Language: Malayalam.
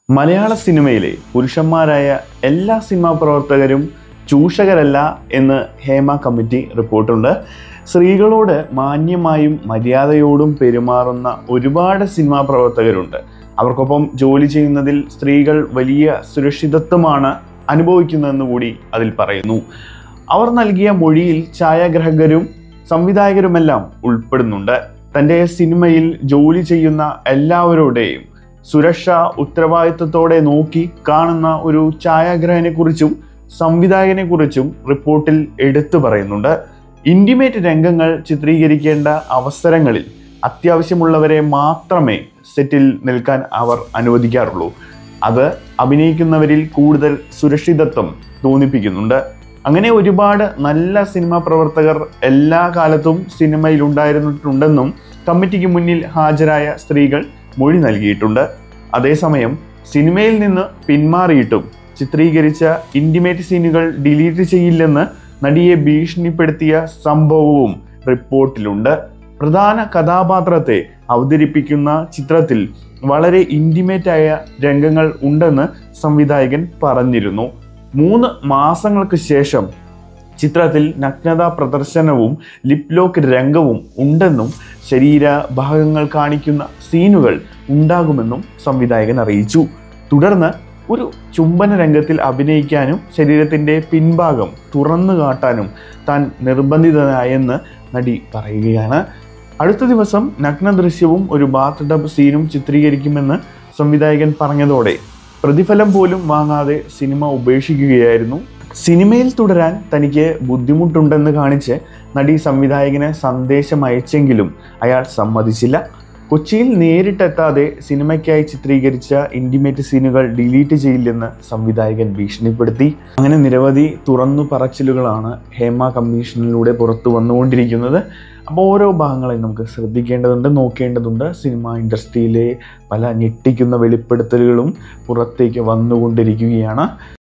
മലയാള സിനിമയിലെ പുരുഷന്മാരായ എല്ലാ സിനിമാ പ്രവർത്തകരും ചൂഷകരല്ല എന്ന് ഹേമ കമ്മിറ്റി റിപ്പോർട്ടുണ്ട് സ്ത്രീകളോട് മാന്യമായും മര്യാദയോടും പെരുമാറുന്ന ഒരുപാട് സിനിമാ പ്രവർത്തകരുണ്ട് അവർക്കൊപ്പം ജോലി ചെയ്യുന്നതിൽ സ്ത്രീകൾ വലിയ സുരക്ഷിതത്വമാണ് അനുഭവിക്കുന്നതെന്ന് കൂടി അതിൽ പറയുന്നു അവർ നൽകിയ മൊഴിയിൽ ഛായാഗ്രഹകരും സംവിധായകരുമെല്ലാം ഉൾപ്പെടുന്നുണ്ട് തൻ്റെ സിനിമയിൽ ജോലി ചെയ്യുന്ന എല്ലാവരുടെയും സുരക്ഷ ഉത്തരവാദിത്വത്തോടെ നോക്കി കാണുന്ന ഒരു ഛായാഗ്രഹനെ കുറിച്ചും സംവിധായകനെ കുറിച്ചും റിപ്പോർട്ടിൽ എടുത്തു പറയുന്നുണ്ട് ഇൻറ്റിമേറ്റ് രംഗങ്ങൾ ചിത്രീകരിക്കേണ്ട അവസരങ്ങളിൽ അത്യാവശ്യമുള്ളവരെ മാത്രമേ സെറ്റിൽ നിൽക്കാൻ അവർ അനുവദിക്കാറുള്ളൂ അത് അഭിനയിക്കുന്നവരിൽ കൂടുതൽ സുരക്ഷിതത്വം തോന്നിപ്പിക്കുന്നുണ്ട് അങ്ങനെ ഒരുപാട് നല്ല സിനിമാ പ്രവർത്തകർ എല്ലാ കാലത്തും സിനിമയിൽ ഉണ്ടായിരുന്നിട്ടുണ്ടെന്നും കമ്മിറ്റിക്ക് മുന്നിൽ ഹാജരായ സ്ത്രീകൾ മൊഴി നൽകിയിട്ടുണ്ട് അതേസമയം സിനിമയിൽ നിന്ന് പിന്മാറിയിട്ടും ചിത്രീകരിച്ച ഇൻറ്റിമേറ്റ് സീനുകൾ ഡിലീറ്റ് ചെയ്യില്ലെന്ന് നടിയെ ഭീഷണിപ്പെടുത്തിയ സംഭവവും റിപ്പോർട്ടിലുണ്ട് പ്രധാന കഥാപാത്രത്തെ അവതരിപ്പിക്കുന്ന ചിത്രത്തിൽ വളരെ ഇൻറ്റിമേറ്റ് ആയ രംഗങ്ങൾ ഉണ്ടെന്ന് സംവിധായകൻ പറഞ്ഞിരുന്നു മൂന്ന് മാസങ്ങൾക്ക് ശേഷം ചിത്രത്തിൽ നഗ്നതാ പ്രദർശനവും ലിപ് ലോക്ക് രംഗവും ഉണ്ടെന്നും ശരീര ഭാഗങ്ങൾ കാണിക്കുന്ന സീനുകൾ ഉണ്ടാകുമെന്നും സംവിധായകൻ അറിയിച്ചു തുടർന്ന് ഒരു ചുംബന രംഗത്തിൽ അഭിനയിക്കാനും ശരീരത്തിൻ്റെ പിൻഭാഗം തുറന്നു കാട്ടാനും താൻ നിർബന്ധിതനായെന്ന് നടി പറയുകയാണ് അടുത്ത ദിവസം നഗ്ന ദൃശ്യവും ഒരു ബാത്ത് ടബ് സീനും ചിത്രീകരിക്കുമെന്ന് സംവിധായകൻ പറഞ്ഞതോടെ പ്രതിഫലം പോലും വാങ്ങാതെ സിനിമ ഉപേക്ഷിക്കുകയായിരുന്നു സിനിമയിൽ തുടരാൻ തനിക്ക് ബുദ്ധിമുട്ടുണ്ടെന്ന് കാണിച്ച് നടി സംവിധായകന് സന്ദേശം അയച്ചെങ്കിലും അയാൾ സമ്മതിച്ചില്ല കൊച്ചിയിൽ നേരിട്ടെത്താതെ സിനിമയ്ക്കായി ചിത്രീകരിച്ച ഇൻറ്റിമേറ്റ് സീനുകൾ ഡിലീറ്റ് ചെയ്യില്ലെന്ന് സംവിധായകൻ ഭീഷണിപ്പെടുത്തി അങ്ങനെ നിരവധി തുറന്നു പറച്ചിലുകളാണ് ഹേമ കമ്മീഷനിലൂടെ പുറത്തു വന്നുകൊണ്ടിരിക്കുന്നത് അപ്പോൾ ഓരോ ഭാഗങ്ങളെയും നമുക്ക് ശ്രദ്ധിക്കേണ്ടതുണ്ട് നോക്കേണ്ടതുണ്ട് സിനിമ ഇൻഡസ്ട്രിയിലെ പല ഞെട്ടിക്കുന്ന വെളിപ്പെടുത്തലുകളും പുറത്തേക്ക് വന്നുകൊണ്ടിരിക്കുകയാണ്